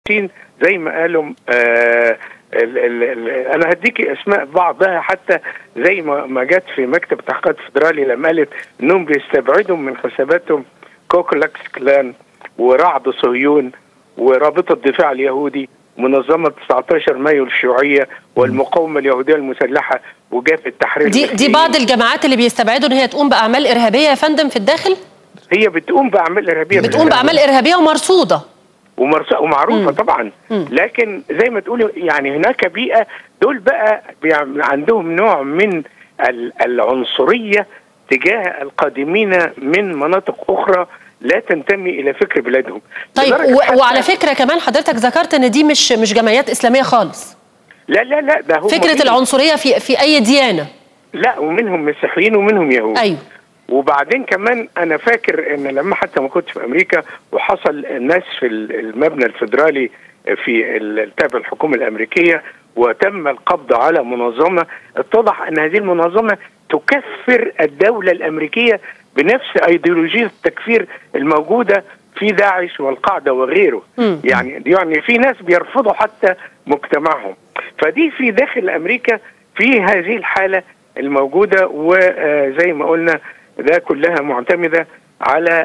المشركين زي ما قالوا آه ال ال ال انا هديكي اسماء بعضها حتى زي ما ما جت في مكتب التحقيقات الفدرالي لما قالت انهم بيستبعدوا من حساباتهم كوكلاكس كلان ورعد صهيون ورابطه الدفاع اليهودي منظمه 19 مايو الشيوعيه والمقاومه اليهوديه المسلحه وجاف التحرير دي دي بعض الجماعات اللي بيستبعدوا ان هي تقوم باعمال ارهابيه يا فندم في الداخل هي بتقوم باعمال ارهابيه بتقوم باعمال ارهابيه ومرصوده ومرس... ومعروفه مم. طبعا مم. لكن زي ما تقولي يعني هناك بيئه دول بقى بيعم... عندهم نوع من ال- العنصريه تجاه القادمين من مناطق اخرى لا تنتمي الى فكر بلادهم طيب لدرجة و... حتى- وعلى فكره كمان حضرتك ذكرت ان دي مش مش جمعيات اسلاميه خالص لا لا لا ده هم فكره مين؟ العنصريه في في اي ديانه لا ومنهم مسيحيين ومنهم يهود ايوه وبعدين كمان انا فاكر ان لما حتى ما كنت في امريكا وحصل ناس في المبنى الفدرالي في التابع الحكومه الامريكيه وتم القبض على منظمه اتضح ان هذه المنظمه تكفر الدوله الامريكيه بنفس ايديولوجيه التكفير الموجوده في داعش والقاعده وغيره مم. يعني يعني في ناس بيرفضوا حتى مجتمعهم فدي في داخل امريكا في هذه الحاله الموجوده وزي ما قلنا ده كلها معتمده على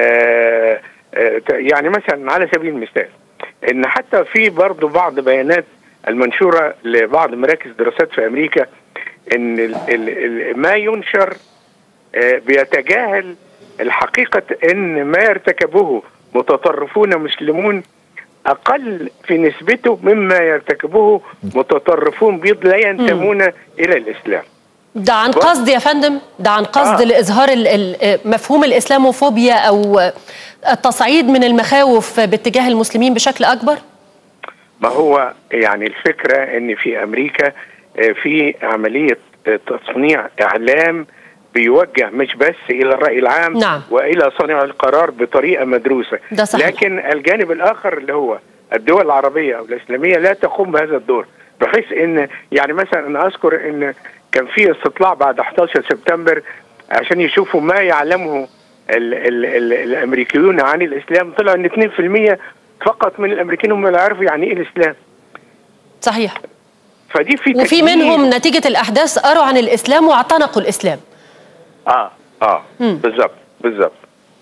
آه، آه، يعني مثلا على سبيل المثال ان حتى في برضه بعض بيانات المنشوره لبعض مراكز دراسات في امريكا ان ال ال ال ما ينشر آه، بيتجاهل الحقيقه ان ما يرتكبه متطرفون مسلمون اقل في نسبته مما يرتكبه متطرفون بيض لا ينتمون الى الاسلام ده عن بص. قصد يا فندم ده عن قصد آه. لاظهار ال- ال- مفهوم الاسلاموفوبيا او التصعيد من المخاوف باتجاه المسلمين بشكل اكبر ما هو يعني الفكرة ان في امريكا آه، في عملية آه، تصنيع اعلام بيوجه مش بس الى الرأي العام نعم. والى صانع القرار بطريقة مدروسة ده صحيح. لكن الجانب الاخر اللي هو الدول العربية او الاسلامية لا تقوم بهذا الدور بحيث ان يعني مثلا انا اذكر ان كان في استطلاع بعد 11 سبتمبر عشان يشوفوا ما يعلمه ال ال ال الامريكيون عن الاسلام طلع ان 2% فقط من الامريكان هم اللي يعرفوا يعني ايه الاسلام صحيح فدي في وفي تكميل. منهم نتيجه الاحداث قروا عن الاسلام واعتنقوا الاسلام اه اه مم. بالظبط بالظبط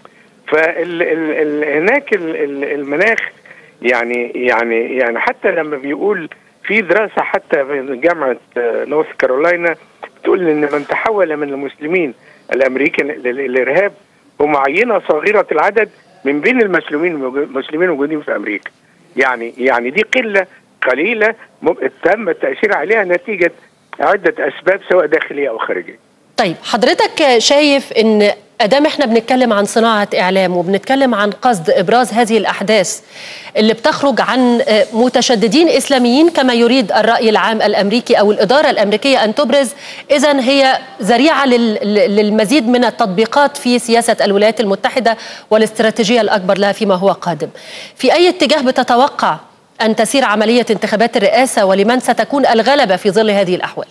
فال ال ال هناك ال ال المناخ يعني يعني يعني حتى لما بيقول في دراسه حتى في جامعه آه، نورث كارولاينا بتقول ان من تحول من المسلمين الامريكان لل- للارهاب هم عينه صغيره العدد من بين المسلمين المسلمين الموجودين في امريكا يعني يعني دي قله قليله م- تم التاثير عليها نتيجه عده اسباب سواء داخليه او خارجيه طيب حضرتك شايف ان ادام احنا بنتكلم عن صناعه اعلام وبنتكلم عن قصد ابراز هذه الاحداث اللي بتخرج عن متشددين اسلاميين كما يريد الراي العام الامريكي او الاداره الامريكيه ان تبرز اذا هي ذريعه لل- للمزيد من التطبيقات في سياسه الولايات المتحده والاستراتيجيه الاكبر لها فيما هو قادم. في اي اتجاه بتتوقع ان تسير عمليه انتخابات الرئاسه ولمن ستكون الغلبه في ظل هذه الاحوال؟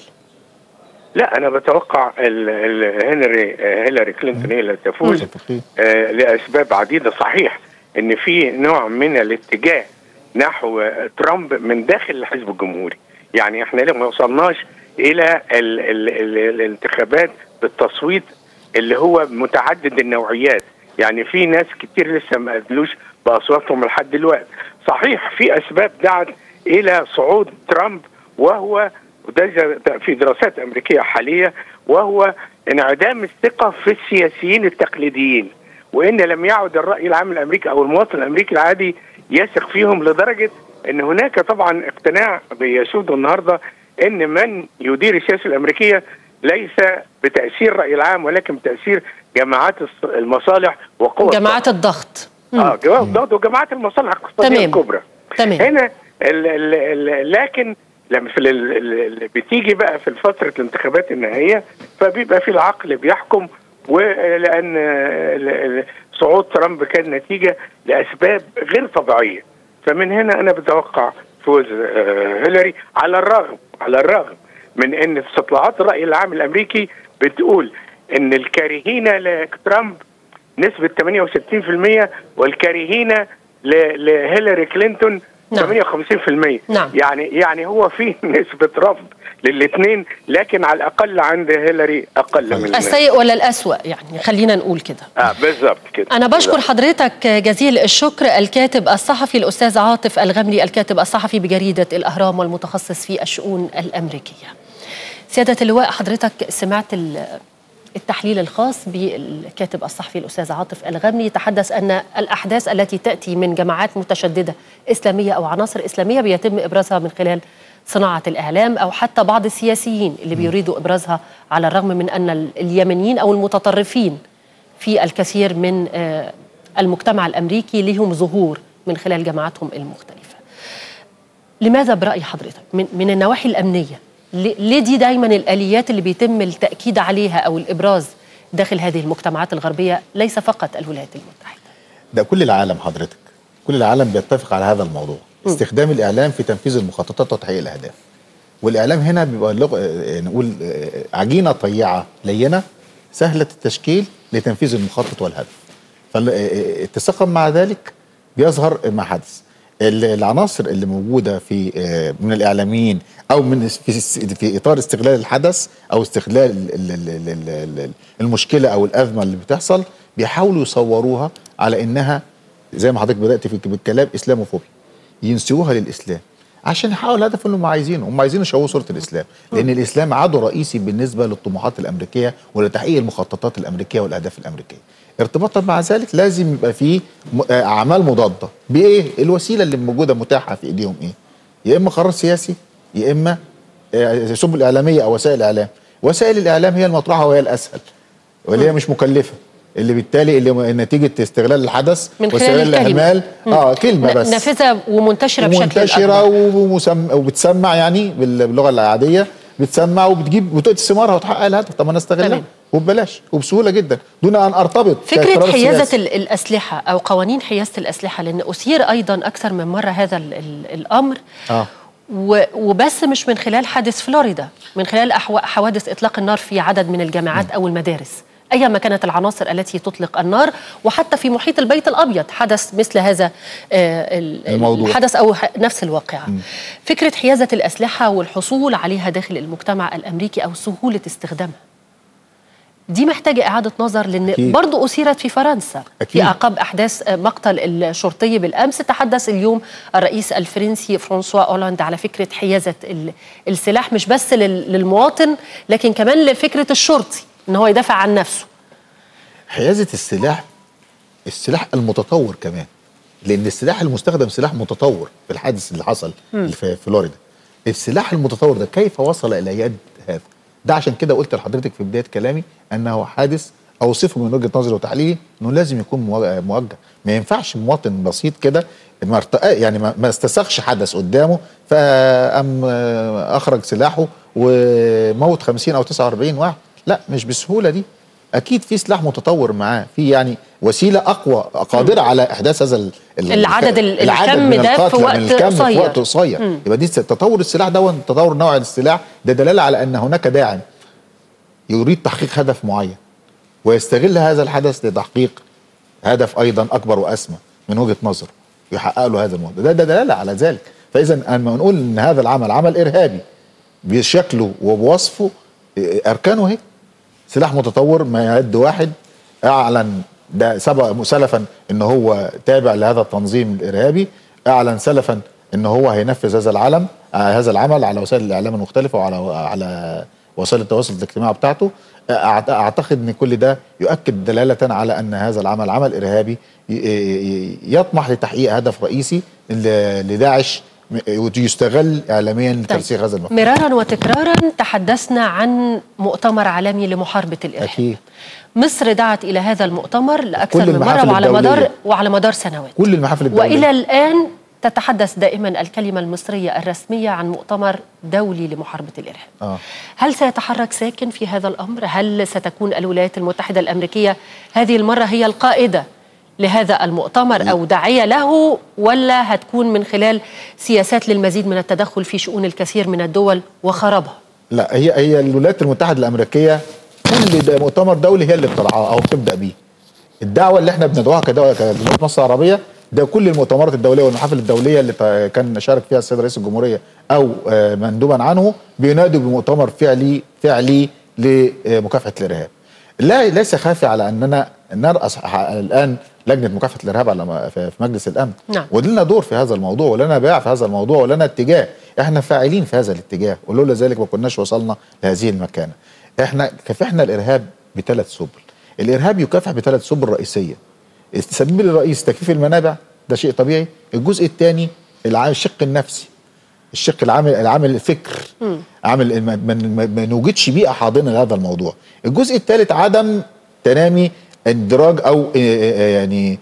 لا انا بتوقع ال- ال- هنري آه، هيلاري كلينتون هي اللي تفوز آه، لاسباب عديده صحيح ان في نوع من الاتجاه نحو آه، ترامب من داخل الحزب الجمهوري يعني احنا ليه ما وصلناش الى ال ال ال الانتخابات بالتصويت اللي هو متعدد النوعيات يعني في ناس كتير لسه ما قدلوش باصواتهم لحد دلوقتي صحيح في اسباب دعت الى صعود ترامب وهو وده ج- في دراسات امريكيه حاليه وهو انعدام الثقه في السياسيين التقليديين وان لم يعد الراي العام الامريكي او المواطن الامريكي العادي يثق فيهم لدرجه ان هناك طبعا اقتناع بيسود النهارده ان من يدير السياسه الامريكيه ليس بتاثير الراي العام ولكن بتاثير جماعات الص- المصالح وقوى جماعات الضغط مم. اه جماعات الضغط وجماعات المصالح الاقتصاديه تمام. الكبرى تمام هنا ال ال ال لكن لما في ال ال ال بتيجي بقى في فتره الانتخابات النهائيه فبيبقى في العقل بيحكم ولان ال- ال- صعود ترامب كان نتيجه لاسباب غير طبيعيه فمن هنا انا بتوقع فوز آه، هيلاري على الرغم على الرغم من ان استطلاعات الراي العام الامريكي بتقول ان الكارهين لترامب نسبه 68% والكارهين ل- لهيلاري كلينتون نعم. 58% نعم. يعني يعني هو في نسبه رفض للاثنين لكن على الاقل عند هيلاري اقل من السيء ولا الاسوأ يعني خلينا نقول كده اه بالظبط كده أنا بشكر بالزبط. حضرتك جزيل الشكر الكاتب الصحفي الأستاذ عاطف الغمري الكاتب الصحفي بجريدة الأهرام والمتخصص في الشؤون الأمريكية سيادة اللواء حضرتك سمعت التحليل الخاص بالكاتب الصحفي الأستاذ عاطف الغمري يتحدث أن الأحداث التي تأتي من جماعات متشددة إسلامية أو عناصر إسلامية بيتم إبرازها من خلال صناعة الإعلام أو حتى بعض السياسيين اللي بيريدوا إبرازها على الرغم من أن اليمنيين أو المتطرفين في الكثير من المجتمع الامريكي لهم ظهور من خلال جماعاتهم المختلفه. لماذا براي حضرتك من من النواحي الامنيه ليه دي دايما الاليات اللي بيتم التاكيد عليها او الابراز داخل هذه المجتمعات الغربيه ليس فقط الولايات المتحده. ده كل العالم حضرتك كل العالم بيتفق على هذا الموضوع م. استخدام الاعلام في تنفيذ المخططات وتحقيق الاهداف. والاعلام هنا بيبقى نقول عجينه طيعه لينه سهله التشكيل لتنفيذ المخطط والهدف فاتساقا مع ذلك بيظهر ما حدث العناصر اللي موجوده في من الاعلاميين او من في, في اطار استغلال الحدث او استغلال المشكله او الازمه اللي بتحصل بيحاولوا يصوروها على انها زي ما حضرتك بدات في بالكلام اسلاموفوبيا ينسبوها للاسلام عشان يحققوا الهدف اللي هم عايزينه هم عايزين يشوهوا صوره الاسلام لان الاسلام عدو رئيسي بالنسبه للطموحات الامريكيه ولتحقيق المخططات الامريكيه والاهداف الامريكيه ارتباطا مع ذلك لازم يبقى في اعمال مضاده بايه الوسيله اللي موجوده متاحه في ايديهم ايه يا اما قرار سياسي يا اما سبل اعلاميه او وسائل اعلام وسائل الاعلام هي المطرحه وهي الاسهل واللي هي مش مكلفه اللي بالتالي اللي نتيجه استغلال الحدث من خلال الاعمال اه كلمه بس نافذه ومنتشره بشكل منتشره ومسم... وبتسمع يعني باللغه العاديه بتسمع وبتجيب وتؤتي ثمارها وتحقق الهدف طب انا استغلها وببلاش وبسهوله جدا دون ان ارتبط فكره حيازه الاسلحه او قوانين حيازه الاسلحه لان اثير ايضا اكثر من مره هذا ال ال الامر آه. وبس مش من خلال حادث فلوريدا من خلال حوادث اطلاق النار في عدد من الجامعات م. او المدارس ايما كانت العناصر التي تطلق النار وحتى في محيط البيت الابيض حدث مثل هذا الموضوع. الحدث او نفس الواقعه م. فكره حيازه الاسلحه والحصول عليها داخل المجتمع الامريكي او سهوله استخدامها دي محتاجة إعادة نظر لأن أكيد. برضو أثيرت في فرنسا أكيد. في أعقاب أحداث مقتل الشرطي بالأمس تحدث اليوم الرئيس الفرنسي فرانسوا أولاند على فكرة حيازة السلاح مش بس للمواطن لكن كمان لفكرة الشرطي ان هو يدافع عن نفسه حيازه السلاح السلاح المتطور كمان لان السلاح المستخدم سلاح متطور في الحادث اللي حصل م. في فلوريدا السلاح المتطور ده كيف وصل الى يد هذا ده عشان كده قلت لحضرتك في بدايه كلامي انه حادث اوصفه من وجهه نظري وتحليلي انه لازم يكون موجه ما ينفعش مواطن بسيط كده يعني ما استساغش حدث قدامه فقام اخرج سلاحه وموت 50 او 49 واحد لا مش بالسهوله دي اكيد في سلاح متطور معاه في يعني وسيله اقوى قادره على احداث هذا ال العدد, العدد الكم ده في وقت الكم قصير في وقت قصير يبقى دي تطور السلاح ده تطور نوع السلاح ده دلاله على ان هناك داعم يريد تحقيق هدف معين ويستغل هذا الحدث لتحقيق هدف ايضا اكبر واسمى من وجهه نظره يحقق له هذا الموضوع ده, ده دلاله على ذلك فاذا لما نقول ان هذا العمل عمل ارهابي بشكله وبوصفه اركانه اهي سلاح متطور ما يد واحد اعلن ده سبق سلفا ان هو تابع لهذا التنظيم الارهابي اعلن سلفا ان هو هينفذ هذا العلم هذا العمل على وسائل الاعلام المختلفه وعلى على وسائل التواصل الاجتماعي بتاعته اعتقد ان كل ده يؤكد دلاله على ان هذا العمل عمل ارهابي يطمح لتحقيق هدف رئيسي لداعش ويستغل اعلاميا لترسيخ هذا المفهوم مرارا وتكرارا تحدثنا عن مؤتمر عالمي لمحاربه الارهاب اكيد مصر دعت الى هذا المؤتمر لاكثر من مره وعلى مدار وعلى مدار سنوات كل المحافل الدوليه والى الان تتحدث دائما الكلمه المصريه الرسميه عن مؤتمر دولي لمحاربه الارهاب آه. هل سيتحرك ساكن في هذا الامر هل ستكون الولايات المتحده الامريكيه هذه المره هي القائده لهذا المؤتمر او داعيه له ولا هتكون من خلال سياسات للمزيد من التدخل في شؤون الكثير من الدول وخرابها لا هي هي الولايات المتحده الامريكيه كل ده مؤتمر دولي هي اللي بترعاه او بتبدا بيه الدعوه اللي احنا بندعوها كدوله كجمهوريه مصر العربيه ده كل المؤتمرات الدوليه والمحافل الدوليه اللي ت- كان شارك فيها السيد رئيس الجمهوريه او آه، مندوبا عنه بينادوا بمؤتمر فعلي فعلي لمكافحه الارهاب. لا ليس خافي على اننا نرأس ح- الان لجنه مكافحه الارهاب على م- في في مجلس الامن نعم. ولنا دور في هذا الموضوع ولنا باع في هذا الموضوع ولنا اتجاه احنا فاعلين في هذا الاتجاه ولولا ذلك ما كناش وصلنا لهذه المكانه احنا كافحنا الارهاب بثلاث سبل الارهاب يكافح بثلاث سبل رئيسيه السبيل الرئيس تكثيف المنابع ده شيء طبيعي الجزء الثاني الشق النفسي الشق العامل العامل الفكر عامل ما, ما, ما- ما نوجدش بيئه حاضنه لهذا الموضوع الجزء الثالث عدم تنامي اندراج او آه، آه، يعني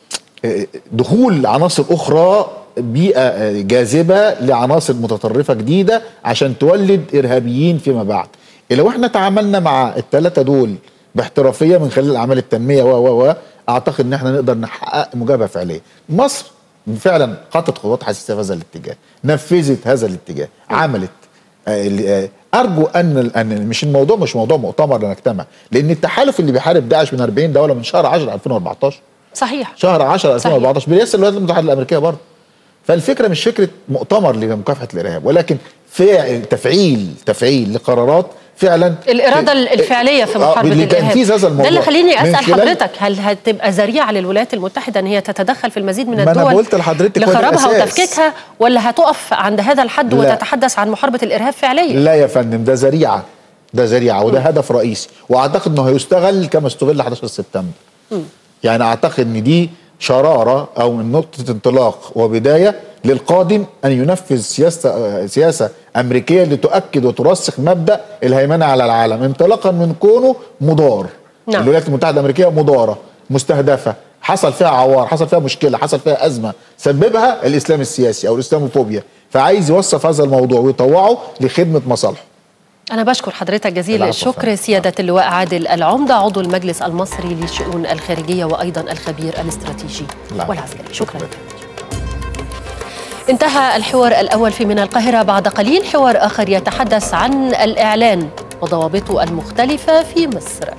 آه، دخول عناصر اخرى بيئه آه، جاذبه لعناصر متطرفه جديده عشان تولد ارهابيين فيما بعد لو احنا تعاملنا مع الثلاثه دول باحترافيه من خلال اعمال التنميه و و و اعتقد ان احنا نقدر نحقق مجابهه فعليه مصر فعلا خطت خطوات حساسه في هذا الاتجاه نفذت هذا الاتجاه عملت آه، اللي- آه، ارجو ان ان مش الموضوع مش موضوع مؤتمر لنجتمع لان التحالف اللي بيحارب داعش من 40 دوله من شهر 10 2014 صحيح شهر 10 2014 برئاسه الولايات المتحده الامريكيه برضه فالفكره مش فكره مؤتمر لمكافحه الارهاب ولكن فعل تفعيل تفعيل لقرارات فعلا الإرادة الفعلية في آه، محاربة الإرهاب لتنفيذ هذا الموضوع ده اللي خليني من أسأل خلال- حضرتك هل هتبقى ذريعة للولايات المتحدة أن هي تتدخل في المزيد من ما أنا الدول قلت لحضرتك هو ده لخرابها الأساس. وتفكيكها ولا هتقف عند هذا الحد لا. وتتحدث عن محاربة الإرهاب فعليا لا يا فندم ده ذريعه ده ذريعه وده هدف رئيسي واعتقد انه هيستغل كما استغل 11 سبتمبر يعني اعتقد ان دي شراره او من نقطه انطلاق وبدايه للقادم ان ينفذ سياسه سياسه امريكيه لتؤكد وترسخ مبدا الهيمنه على العالم انطلاقا من كونه مضار نعم. الولايات المتحده الامريكيه مضاره مستهدفه حصل فيها عوار حصل فيها مشكله حصل فيها ازمه سببها الاسلام السياسي او الاسلاموفوبيا فعايز يوصف هذا الموضوع ويطوعه لخدمه مصالحه أنا بشكر حضرتك جزيل العفو الشكر فندم. سيادة اللواء عادل العمدة عضو المجلس المصري للشؤون الخارجية وأيضا الخبير الاستراتيجي العفو. والعسكري شكرا لك انتهى الحوار الأول في من القاهرة بعد قليل حوار آخر يتحدث عن الإعلان وضوابطه المختلفة في مصر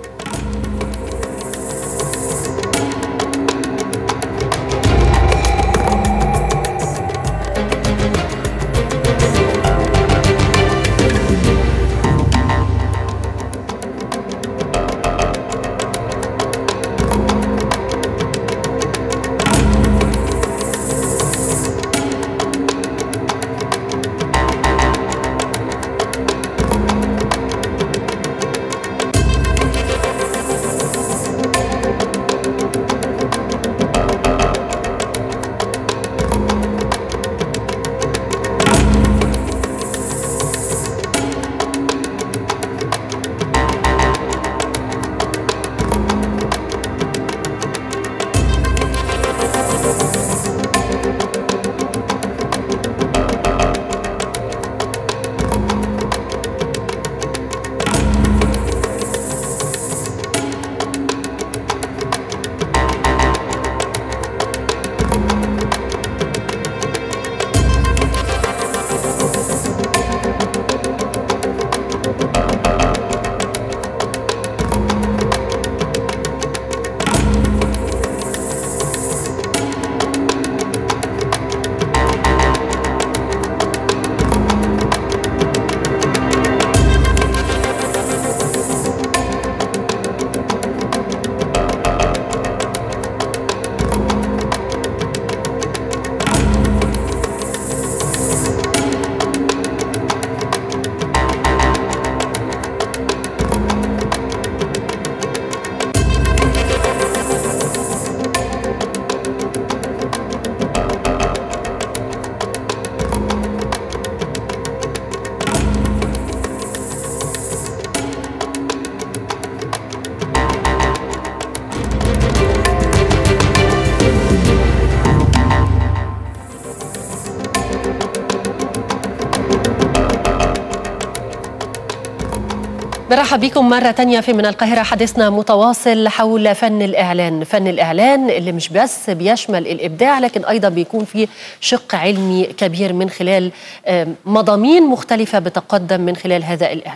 برحب بكم مرة تانية في من القاهرة حديثنا متواصل حول فن الإعلان فن الإعلان اللي مش بس بيشمل الإبداع لكن أيضا بيكون فيه شق علمي كبير من خلال آم، مضامين مختلفة بتقدم من خلال هذا الإعلان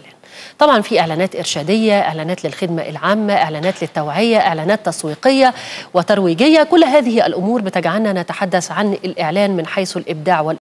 طبعا في اعلانات ارشاديه اعلانات للخدمه العامه اعلانات للتوعيه اعلانات تسويقيه وترويجيه كل هذه الامور بتجعلنا نتحدث عن الاعلان من حيث الابداع